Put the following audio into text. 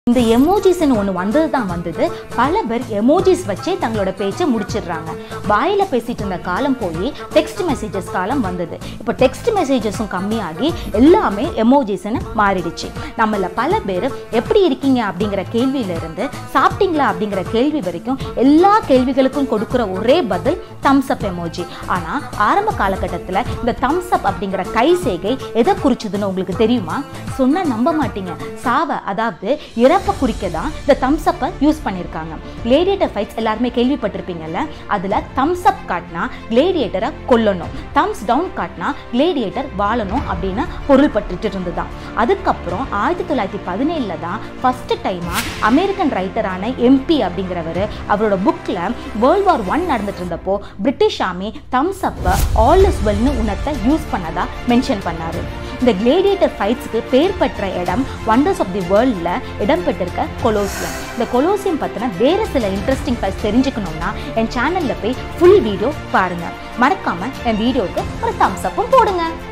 இந்த எமோஜிஸ்னு ஒன்று வந்தது தான் வந்தது பல பேர் எமோஜிஸ் வச்சே தங்களோட பேச்சை முடிச்சிடுறாங்க வாயில பேசிட்டு இருந்த காலம் போய் டெக்ஸ்ட் மெசேஜஸ் காலம் வந்தது இப்போ டெக்ஸ்ட் மெசேஜஸும் கம்மியாகி எல்லாமே எமோஜிஸ்னு மாறிடுச்சு நம்மள பல பேர் எப்படி இருக்கீங்க அப்படிங்கிற கேள்வியில இருந்து சாப்பிட்டீங்களா அப்படிங்கிற கேள்வி வரைக்கும் எல்லா கேள்விகளுக்கும் கொடுக்குற ஒரே பதில் தம்ஸ் அப் எமோஜி ஆனா ஆரம்ப காலகட்டத்தில் இந்த தம்ஸ் அப் அப்படிங்கிற கை செய்கை எதை குறிச்சதுன்னு உங்களுக்கு தெரியுமா சொன்னா நம்ப மாட்டீங்க சாவ அதாவது இறப்பை குறிக்க தான் இந்த தம்ஸ் அப்பை யூஸ் பண்ணியிருக்காங்க கிளேடியேட்டர் ஃபைட்ஸ் எல்லாருமே கேள்விப்பட்டிருப்பீங்கல்ல அதில் தம்ஸ் அப் காட்டினா கிளேடியேட்டரை கொல்லணும் தம்ஸ் டவுன் காட்டினா கிளேடியேட்டர் வாழணும் அப்படின்னு பொருள்பட்டுட்டு இருந்துதான் அதுக்கப்புறம் ஆயிரத்தி தொள்ளாயிரத்தி பதினேழில் தான் ஃபர்ஸ்ட் டைமாக அமெரிக்கன் ரைட்டரான எம்பி அப்படிங்கிறவர் அவரோட புக்கில் வேர்ல்ட் வார் ஒன் நடந்துட்டு இருந்தப்போ பிரிட்டிஷ் ஆர்மி தம்ஸ் அப்பை ஆல் இஸ் வெல்னு உணர்த்த யூஸ் பண்ணதா மென்ஷன் பண்ணாரு இந்த கிளேடியேட்டர் ஃபைட்ஸ்க்கு பேர் பெற்ற இடம் வண்டர்ஸ் ஆஃப் தி வேர்ல்டில் இடம்பெற்றிருக்க கொலோசியம் இந்த கொலோசியம் பற்றின வேறு சில இன்ட்ரெஸ்டிங் ஃபைட்ஸ் தெரிஞ்சுக்கணும்னா என் சேனலில் போய் ஃபுல் வீடியோ பாருங்கள் மறக்காமல் என் வீடியோவுக்கு ஒரு தம்ஸ் அப்பும் போடுங்க